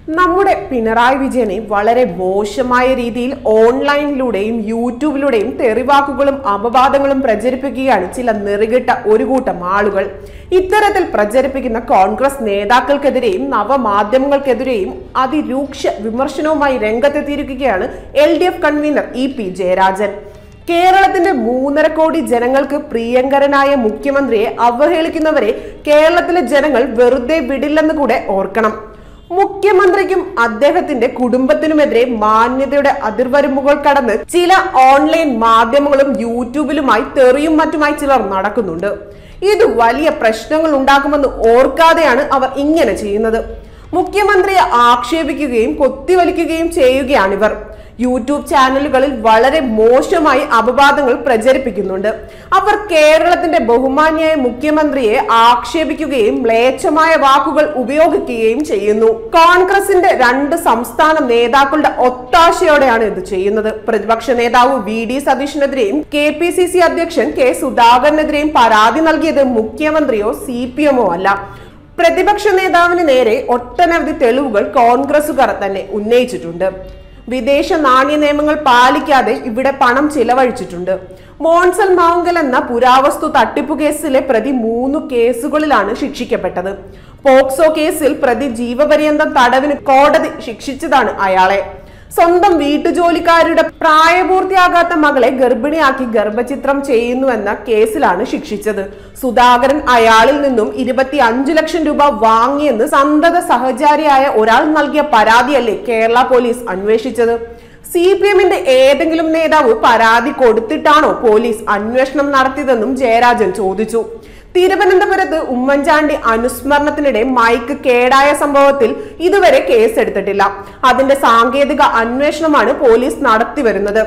നമ്മുടെ പിണറായി വിജയനെ വളരെ മോശമായ രീതിയിൽ ഓൺലൈനിലൂടെയും യൂട്യൂബിലൂടെയും തെറിവാക്കുകളും അപവാദങ്ങളും പ്രചരിപ്പിക്കുകയാണ് ചില നെറുകെട്ട ഒരു കൂട്ടം ആളുകൾ ഇത്തരത്തിൽ പ്രചരിപ്പിക്കുന്ന കോൺഗ്രസ് നേതാക്കൾക്കെതിരെയും നവമാധ്യമങ്ങൾക്കെതിരെയും അതിരൂക്ഷ വിമർശനവുമായി രംഗത്തെത്തിയിരിക്കുകയാണ് L D F convener E P Jayarajan കേരളത്തിന്റെ മൂന്നര കോടി ജനങ്ങൾക്ക് പ്രിയങ്കരനായ മുഖ്യമന്ത്രിയെ അവഹേളിക്കുന്നവരെ കേരളത്തിലെ ജനങ്ങൾ വെറുതെ വിടില്ലെന്ന് കൂടെ ഓർക്കണം മുഖ്യമന്ത്രിക്കും അദ്ദേഹത്തിന്റെ കുടുംബത്തിനുമെതിരെ മാന്യതയുടെ അതിർവരമ്പുകൾ കടന്ന് ചില ഓൺലൈൻ മാധ്യമങ്ങളും യൂട്യൂബിലുമായി തെറിയും മറ്റുമായി ചിലർ നടക്കുന്നുണ്ട് ഇത് വലിയ പ്രശ്നങ്ങൾ ഉണ്ടാക്കുമെന്ന് ഓർക്കാതെയാണ് അവർ ഇങ്ങനെ ചെയ്യുന്നത് മുഖ്യമന്ത്രിയെ ആക്ഷേപിക്കുകയും കൊത്തിവലിക്കുകയും ചെയ്യുകയാണിവർ യൂട്യൂബ് ചാനലുകളിൽ വളരെ മോശമായി അപവാദങ്ങൾ പ്രചരിപ്പിക്കുന്നുണ്ട് അവർ കേരളത്തിന്റെ ബഹുമാന്യായ മുഖ്യമന്ത്രിയെ ആക്ഷേപിക്കുകയും മ്ലേച്ഛമായ വാക്കുകൾ ഉപയോഗിക്കുകയും ചെയ്യുന്നു കോൺഗ്രസിന്റെ രണ്ട് സംസ്ഥാന നേതാക്കളുടെ ഒത്താശയോടെയാണ് ഇത് ചെയ്യുന്നത് പ്രതിപക്ഷ നേതാവ് വി ഡി സതീഷിനെതിരെയും കെ പി സി സി അധ്യക്ഷൻ കെ സുധാകരനെതിരെയും പരാതി നൽകിയത് മുഖ്യമന്ത്രിയോ സി പി എമ്മോ അല്ല പ്രതിപക്ഷ നേതാവിന് നേരെ ഒട്ടനവധി തെളിവുകൾ കോൺഗ്രസുകാർ തന്നെ ഉന്നയിച്ചിട്ടുണ്ട് വിദേശ നാണ്യ നിയമങ്ങൾ പാലിക്കാതെ ഇവിടെ പണം ചിലവഴിച്ചിട്ടുണ്ട് മോൺസൽ മാവുങ്കൽ എന്ന പുരാവസ്തു തട്ടിപ്പു കേസിലെ പ്രതി മൂന്ന് കേസുകളിലാണ് ശിക്ഷിക്കപ്പെട്ടത് പോക്സോ കേസിൽ പ്രതി ജീവപര്യന്തം തടവിന് കോടതി ശിക്ഷിച്ചതാണ് അയാളെ സ്വന്തം വീട്ടുജോലിക്കാരുടെ പ്രായപൂർത്തിയാകാത്ത മകളെ ഗർഭിണിയാക്കി ഗർഭചിത്രം ചെയ്യുന്നുവെന്ന കേസിലാണ് ശിക്ഷിച്ചത് സുധാകരൻ അയാളിൽ നിന്നും ഇരുപത്തി അഞ്ചു ലക്ഷം രൂപ വാങ്ങിയെന്ന് സന്തത സഹചാരിയായ ഒരാൾ നൽകിയ പരാതിയല്ലേ കേരള പോലീസ് അന്വേഷിച്ചത് സി പി എമ്മിന്റെ ഏതെങ്കിലും നേതാവ് പരാതി കൊടുത്തിട്ടാണോ പോലീസ് അന്വേഷണം നടത്തിയതെന്നും ജയരാജൻ ചോദിച്ചു തിരുവനന്തപുരത്ത് ഉമ്മൻചാണ്ടി അനുസ്മരണത്തിനിടെ മൈക്ക് കേടായ സംഭവത്തിൽ ഇതുവരെ കേസെടുത്തിട്ടില്ല അതിന്റെ സാങ്കേതിക അന്വേഷണമാണ് പോലീസ് നടത്തിവരുന്നത്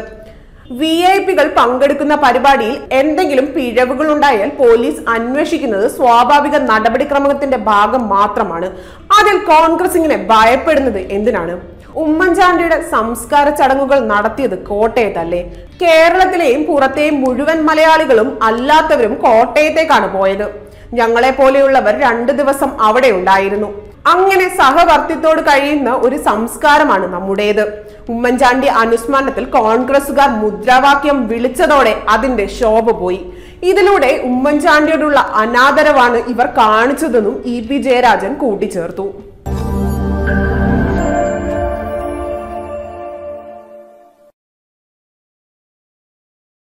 വി ഐ പികൾ പങ്കെടുക്കുന്ന പരിപാടിയിൽ എന്തെങ്കിലും പിഴവുകൾ ഉണ്ടായാൽ പോലീസ് അന്വേഷിക്കുന്നത് സ്വാഭാവിക നടപടിക്രമത്തിന്റെ ഭാഗം മാത്രമാണ് അതിൽ കോൺഗ്രസ് ഇങ്ങനെ ഭയപ്പെടുന്നത് എന്തിനാണ് ഉമ്മൻചാണ്ടിയുടെ സംസ്കാര ചടങ്ങുകൾ നടത്തിയത് കോട്ടയത്തല്ലേ കേരളത്തിലെയും പുറത്തെയും മുഴുവൻ മലയാളികളും അല്ലാത്തവരും കോട്ടയത്തേക്കാണ് പോയത് ഞങ്ങളെ പോലെയുള്ളവർ രണ്ടു ദിവസം അവിടെ ഉണ്ടായിരുന്നു അങ്ങനെ സഹവർത്തിത്തോട് കഴിയുന്ന ഒരു സംസ്കാരമാണ് നമ്മുടേത് ഉമ്മൻചാണ്ടി അനുസ്മരണത്തിൽ കോൺഗ്രസുകാർ മുദ്രാവാക്യം വിളിച്ചതോടെ അതിന്റെ ശോഭ പോയി ഇതിലൂടെ ഉമ്മൻചാണ്ടിയോടുള്ള അനാദരവാണ് ഇവർ കാണിച്ചതെന്നും ഇ പി ജയരാജൻ കൂട്ടിച്ചേർത്തു